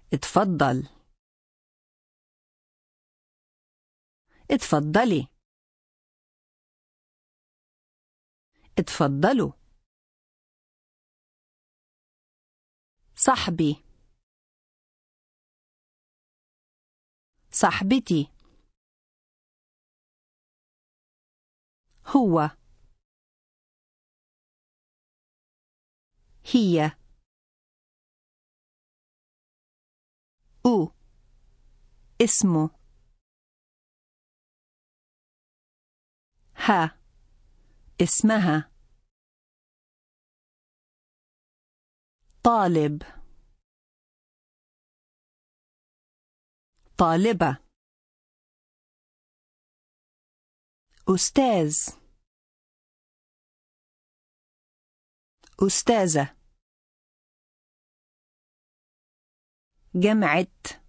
اتفضل اتفضلي اتفضلوا صاحبي صاحبتي هو هي أو اسمه ها اسمها طالب طالبة أستاذ أستاذة جمعت